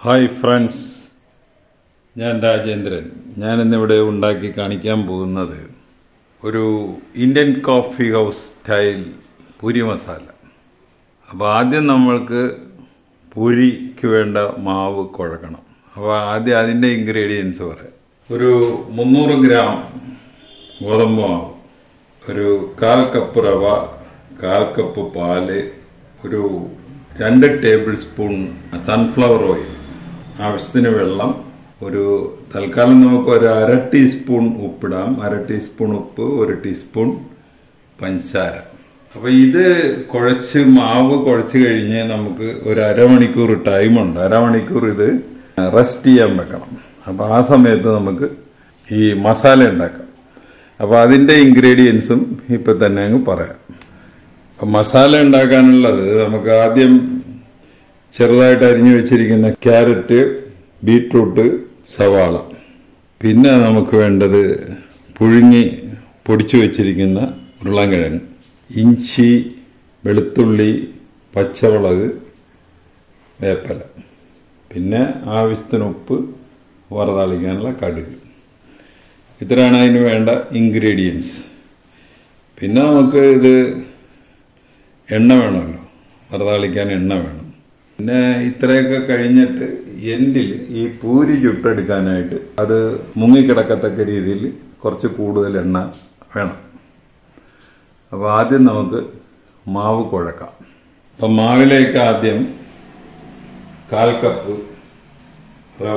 Hi friends ഞാൻ രാജേന്ദ്രൻ ഞാനിന്നിവിടെ ഉണ്ടാക്കി കാണിക്കാൻ പോകുന്നത് ഒരു Indian coffee house style puri masala അപ്പോൾ ആദ്യം നമ്മൾക്ക് പൂരിക്ക് വേണ്ട മാവ് കുഴക്കണം അപ്പോൾ ആദ്യം അതിൻ്റെ ഇൻഗ്രീഡിയൻസ് പറയാം ഒരു മുന്നൂറ് ഗ്രാം ഗോതമ്പ് മാവ് ഒരു കാൽ കപ്പ് റവ കാൽ കപ്പ് പാല് ഒരു രണ്ട് ടേബിൾ സ്പൂൺ സൺഫ്ലവർ ഓയിൽ ആവശ്യത്തിന് വെള്ളം ഒരു തൽക്കാലം നമുക്ക് ഒരു അര ടീസ്പൂൺ ഉപ്പിടാം അര ടീസ്പൂൺ ഉപ്പ് ഒരു ടീസ്പൂൺ പഞ്ചസാര അപ്പോൾ ഇത് കുഴച്ച് മാവ് കുഴച്ച് കഴിഞ്ഞ് നമുക്ക് ഒരു അരമണിക്കൂർ ടൈമുണ്ട് അരമണിക്കൂർ ഇത് റെസ്റ്റ് ചെയ്യാൻ വെക്കണം അപ്പോൾ ആ സമയത്ത് നമുക്ക് ഈ മസാല ഉണ്ടാക്കാം അപ്പോൾ അതിൻ്റെ ഇൻഗ്രീഡിയൻസും ഇപ്പം തന്നെ അങ്ങ് പറയാം അപ്പം മസാല ഉണ്ടാക്കാനുള്ളത് നമുക്ക് ആദ്യം ചെറുതായിട്ട് അരിഞ്ഞു വെച്ചിരിക്കുന്ന ക്യാരറ്റ് ബീട്രൂട്ട് സവാള പിന്നെ നമുക്ക് വേണ്ടത് പുഴുങ്ങി പൊടിച്ചു വെച്ചിരിക്കുന്ന ഉരുളൻകിഴങ്ങ് ഇഞ്ചി വെളുത്തുള്ളി പച്ചമുളക് വേപ്പല പിന്നെ ആവശ്യത്തിന് ഉപ്പ് വറുതാളിക്കാനുള്ള കടുക് ഇത്രയാണ് അതിന് വേണ്ട ഇൻഗ്രീഡിയൻസ് പിന്നെ നമുക്ക് ഇത് എണ്ണ വേണമല്ലോ വറുതാളിക്കാൻ എണ്ണ വേണം പിന്നെ ഇത്രയൊക്കെ കഴിഞ്ഞിട്ട് എൻഡിൽ ഈ പൂരി ചുട്ടെടുക്കാനായിട്ട് അത് മുങ്ങിക്കിടക്കത്തക്ക രീതിയിൽ കുറച്ച് കൂടുതൽ എണ്ണ വേണം അപ്പോൾ ആദ്യം നമുക്ക് മാവ് കുഴക്കാം അപ്പം മാവിലേക്ക് ആദ്യം കാൽ കപ്പ് റവ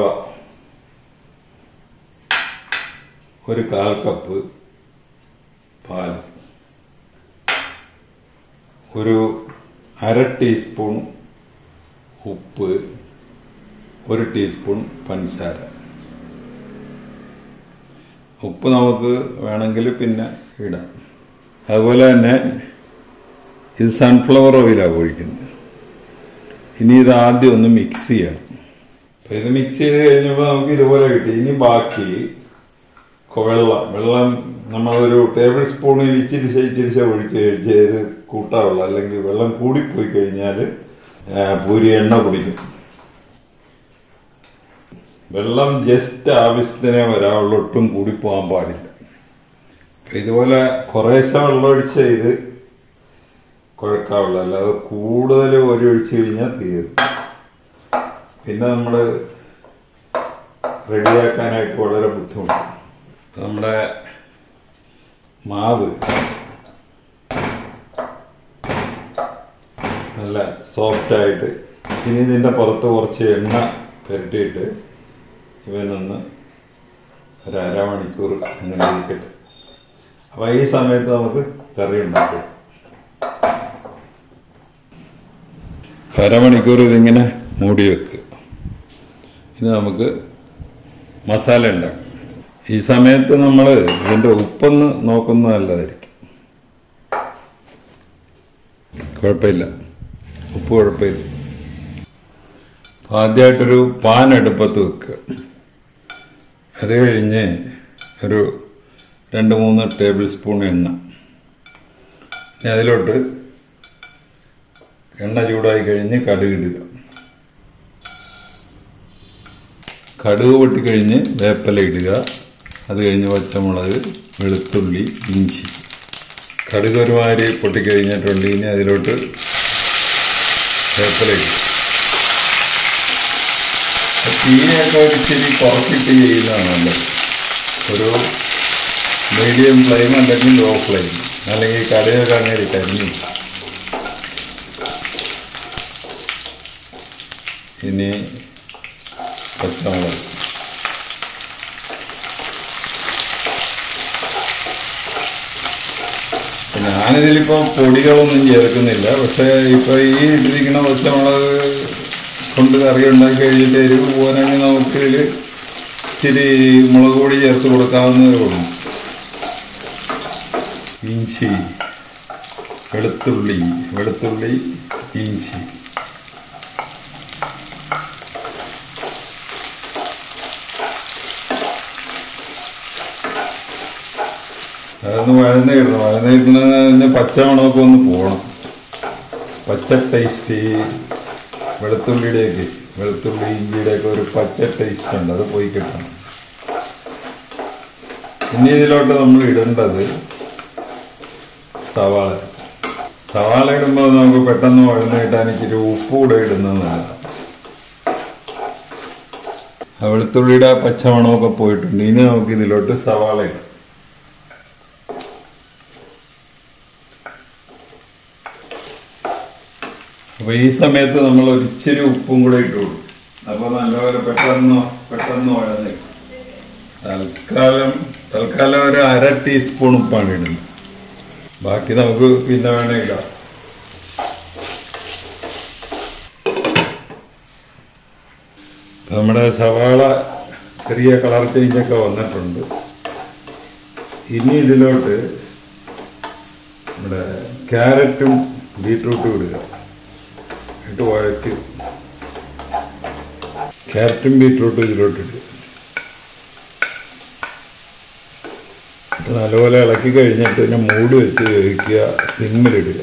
ഒരു കാൽ കപ്പ് പാൽ ഒരു അര ടീസ്പൂൺ ഉപ്പ് ഒരു ടീസ്പൂൺ പഞ്ചസാര ഉപ്പ് നമുക്ക് വേണമെങ്കിൽ പിന്നെ ഇടാം അതുപോലെ തന്നെ ഇത് സൺഫ്ലവർ ഓയിലാണ് ഒഴിക്കുന്നത് ഇനി ഇത് ആദ്യം ഒന്ന് മിക്സ് ചെയ്യണം അപ്പം ഇത് മിക്സ് ചെയ്ത് കഴിഞ്ഞപ്പോൾ നമുക്ക് ഇതുപോലെ കിട്ടി ഇനി ബാക്കി വെള്ളം വെള്ളം നമ്മളൊരു ടേബിൾ സ്പൂണിൽ ഇച്ചിരി ഇച്ചിരിച്ച ഒഴിച്ച് കഴിച്ച് ഇത് കൂട്ടാറുള്ളൂ അല്ലെങ്കിൽ വെള്ളം കൂടിപ്പോയി കഴിഞ്ഞാൽ പൂരി എണ്ണ കുടിക്കും വെള്ളം ജസ്റ്റ് ആവശ്യത്തിനെ വരാവുള്ളൂ ഒട്ടും കൂടിപ്പോകാൻ പാടില്ല ഇതുപോലെ കുറേശ്ശെ വെള്ളം ഒഴിച്ച് ഇത് കുഴക്കാവുള്ളൂ അല്ലാതെ കൂടുതൽ ഒരു ഒഴിച്ച് കഴിഞ്ഞാൽ തീരും പിന്നെ നമ്മൾ റെഡിയാക്കാനായിട്ട് വളരെ ബുദ്ധിമുട്ട് നമ്മുടെ മാവ് നല്ല സോഫ്റ്റായിട്ട് ഇനി ഇതിൻ്റെ പുറത്ത് കുറച്ച് എണ്ണ പുരട്ടിയിട്ട് ഇവനൊന്ന് ഒരു അരമണിക്കൂർ അങ്ങനെ ഇരിക്കട്ടെ അപ്പോൾ ഈ സമയത്ത് നമുക്ക് കറി ഉണ്ടാക്കാം അരമണിക്കൂർ ഇതിങ്ങനെ മൂടി വെക്കുക ഇനി നമുക്ക് മസാല ഉണ്ടാക്കാം ഈ സമയത്ത് നമ്മൾ ഇതിൻ്റെ ഉപ്പൊന്ന് നോക്കുന്നത് നല്ലതായിരിക്കും കുഴപ്പമില്ല ഉപ്പ് കുഴപ്പമില്ല ആദ്യമായിട്ടൊരു പാൻ അടുപ്പത്ത് വെക്കുക അത് കഴിഞ്ഞ് ഒരു രണ്ട് മൂന്ന് ടേബിൾ സ്പൂൺ എണ്ണ ഇനി അതിലോട്ട് എണ്ണ ചൂടായി കഴിഞ്ഞ് കടുക് ഇടുക കടുക് പൊട്ടിക്കഴിഞ്ഞ് വേപ്പല ഇടുക അത് കഴിഞ്ഞ് പച്ചമുളക് വെളുത്തുള്ളി ഇഞ്ചി കടുക് ഒരുമാതിരി പൊട്ടിക്കഴിഞ്ഞിട്ടുണ്ട് ഇനി അതിലോട്ട് വേപ്പല ഇടുക തീരെയൊക്കെ ഒരു ഇച്ചിരി കുറച്ചിട്ട് ചെയ്യുന്നതാണ് നല്ലത് ഒരു മീഡിയം ഫ്ലെയിം അല്ലെങ്കിൽ ലോ ഫ്ലെയിം അല്ലെങ്കിൽ കടുകൊക്കെ അങ്ങനെ കരിഞ്ഞു ഇനി പച്ചമുളക് ഞാനിതിലിപ്പോൾ പൊടികളൊന്നും ചേർക്കുന്നില്ല പക്ഷേ ഇപ്പോൾ ഈ ഇട്ടിരിക്കുന്ന പച്ചമുളക് കൊണ്ട് കറി ഉണ്ടാക്കി കഴിഞ്ഞിട്ട് എരിവ് പോകാനാണെങ്കിൽ നമുക്ക് ഇതിൽ ഇച്ചിരി മുളക് പൊടി ചേർത്ത് കൊടുക്കാവുന്നതേ ഉള്ളൂ ഇഞ്ചി വെളുത്തുള്ളി വെളുത്തുള്ളി ഇഞ്ചി അതൊന്ന് വഴന്നിടണം വഴന്നിടുന്നതിന് പച്ചമണമൊക്കെ ഒന്ന് പോകണം പച്ച ടേസ്റ്റ് വെളുത്തുള്ളിയുടെയൊക്കെ വെളുത്തുള്ളി ഇഞ്ചിയുടെ ഒക്കെ ഒരു പച്ച ടേസ്റ്റ് ഉണ്ട് അത് പോയി കിട്ടണം ഇനി ഇതിലോട്ട് നമ്മൾ ഇടേണ്ടത് സവാള സവാള ഇടുമ്പോൾ നമുക്ക് പെട്ടെന്ന് വഴന്ന് കിട്ടാൻ ഇച്ചിരി ഉപ്പ് കൂടെ ഇടുന്നത് നല്ലതാണ് ആ വെളുത്തുള്ളിയുടെ ആ പച്ചമണമൊക്കെ പോയിട്ടുണ്ട് ഇനി നമുക്ക് ഇതിലോട്ട് സവാള ഇടാം അപ്പൊ ഈ സമയത്ത് നമ്മൾ ഒരു ഇച്ചിരി ഉപ്പും കൂടെ ഇട്ട് കൊടുക്കും അപ്പൊ നല്ലപോലെ പെട്ടെന്ന് പെട്ടെന്ന് വഴന്ന് കിട്ടും. തൽക്കാലം തൽക്കാലം ഒരു അര ടീസ്പൂൺ ഉപ്പാണ് ഇടുന്നത് ബാക്കി നമുക്ക് പിന്നെ വേണേ ഇടാം നമ്മുടെ സവാള ചെറിയ കളർ ചേഞ്ചൊക്കെ വന്നിട്ടുണ്ട് ഇനി ഇതിലോട്ട് നമ്മുടെ ക്യാരറ്റും ബീട്രൂട്ടും ഇടുക ഇട്ട് വഴറ്റി ക്യാരറ്റും ബീട്രൂട്ടും ഇതിലോട്ട് ഇടുക ഇത് നല്ലപോലെ ഇളക്കി കഴിഞ്ഞിട്ട് പിന്നെ മൂടി വെച്ച് വേവിക്കുക സിമ്മിലിടുക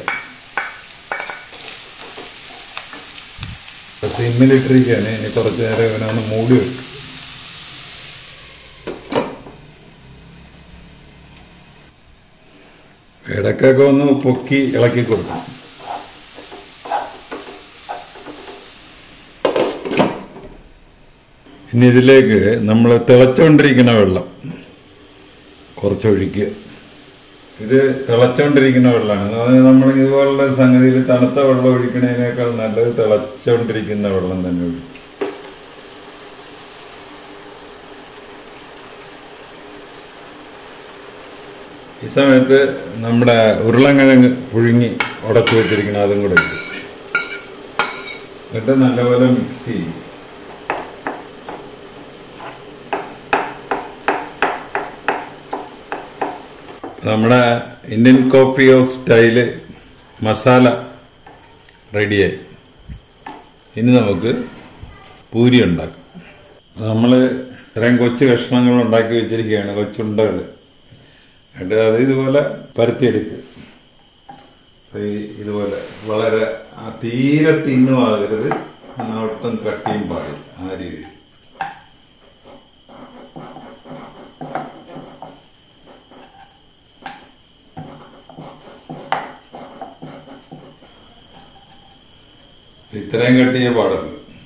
സിമ്മിലിട്ടിരിക്കുകയാണ് ഇനി കുറച്ച് നേരം ഇവനെ ഒന്ന് മൂടി വെക്കും ഇടയ്ക്കൊക്കെ ഒന്ന് പൊക്കി ഇളക്കി കൊടുക്കും ഇനി ഇതിലേക്ക് നമ്മൾ തിളച്ചുകൊണ്ടിരിക്കുന്ന വെള്ളം കുറച്ചൊഴിക്കുക ഇത് തിളച്ചുകൊണ്ടിരിക്കുന്ന വെള്ളമാണ് അതായത് നമ്മൾ ഇതുപോലുള്ള സംഗതിയിൽ തണുത്ത വെള്ളം ഒഴിക്കുന്നതിനേക്കാൾ നല്ലത് തിളച്ചുകൊണ്ടിരിക്കുന്ന വെള്ളം തന്നെ ഒഴിക്കും ഈ സമയത്ത് നമ്മുടെ ഉരുളക്കിഴങ്ങ് പുഴുങ്ങി ഉടച്ചു വെച്ചിരിക്കുന്ന അതും കൂടെ ഇടും എന്നിട്ട് നല്ലപോലെ മിക്സ് ചെയ്യും നമ്മുടെ Indian coffee house style masala റെഡിയായി ഇനി നമുക്ക് പൂരി ഉണ്ടാക്കാം നമ്മൾ ഇത്രയും കൊച്ചു കഷ്ണങ്ങൾ ഉണ്ടാക്കി വെച്ചിരിക്കുകയാണ് കൊച്ചുണ്ടകൾ എന്നിട്ട് അത് ഇതുപോലെ പരത്തിയെടുക്കുക അപ്പൊ ഈ ഇതുപോലെ വളരെ ആ തീരെ തിന്നുമാകരുത് എന്നാൽ ഒട്ടും കട്ടിയും പാടില്ല ആ രീതിയിൽ ഇത്രയും കട്ടിയേ പാടുള്ളൂ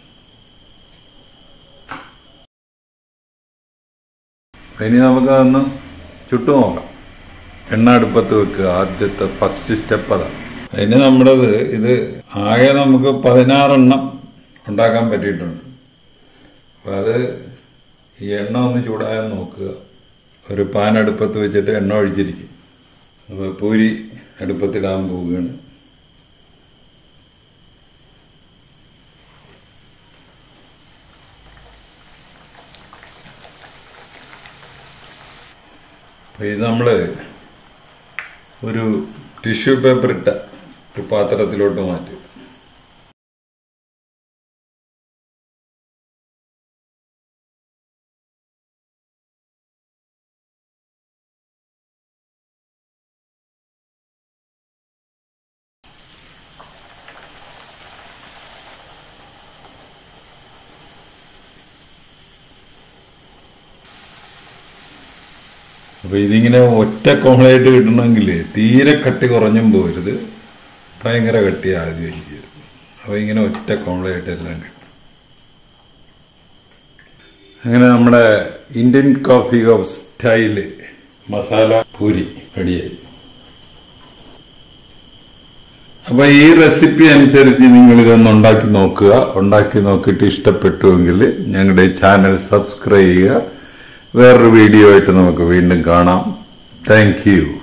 ഇനി നമുക്ക് അതൊന്ന് ചുട്ടു നോക്കാം എണ്ണ അടുപ്പത്ത് വെക്കുക ആദ്യത്തെ ഫസ്റ്റ് സ്റ്റെപ്പ് അതാണ് അതിന് നമ്മുടേത് ഇത് ആകെ നമുക്ക് പതിനാറെണ്ണം ഉണ്ടാക്കാൻ പറ്റിയിട്ടുണ്ട് അപ്പം അത് ഈ എണ്ണ ഒന്ന് ചൂടാകാൻ നോക്കുക ഒരു പാൻ അടുപ്പത്ത് വെച്ചിട്ട് എണ്ണ ഒഴിച്ചിരിക്കും അപ്പോൾ പൂരി അടുപ്പത്തിടാൻ പോവുകയാണ് അപ്പോൾ ഇത് നമ്മൾ ഒരു ടിഷ്യൂ പേപ്പർ ഇട്ട ഒരു പാത്രത്തിലോട്ട് മാറ്റി അപ്പോൾ ഇതിങ്ങനെ ഒറ്റ കോമളായിട്ട് കിട്ടണമെങ്കിൽ തീരെ കട്ടി കുറഞ്ഞും പോരുത് ഭയങ്കര കട്ടി ആദ്യം ചെയ്യരുത് അപ്പോൾ ഇങ്ങനെ ഒറ്റ കോമളായിട്ട് എല്ലാം കിട്ടും അങ്ങനെ നമ്മുടെ Indian coffee house style masala puri റെഡിയായി അപ്പൊ ഈ റെസിപ്പി അനുസരിച്ച് നിങ്ങൾ ഇതൊന്ന് ഉണ്ടാക്കി നോക്കുക ഉണ്ടാക്കി നോക്കിയിട്ട് ഇഷ്ടപ്പെട്ടുവെങ്കിൽ ഞങ്ങളുടെ ചാനൽ സബ്സ്ക്രൈബ് ചെയ്യുക വേറൊരു വീഡിയോ ആയിട്ട് നമുക്ക് വീണ്ടും കാണാം താങ്ക് യു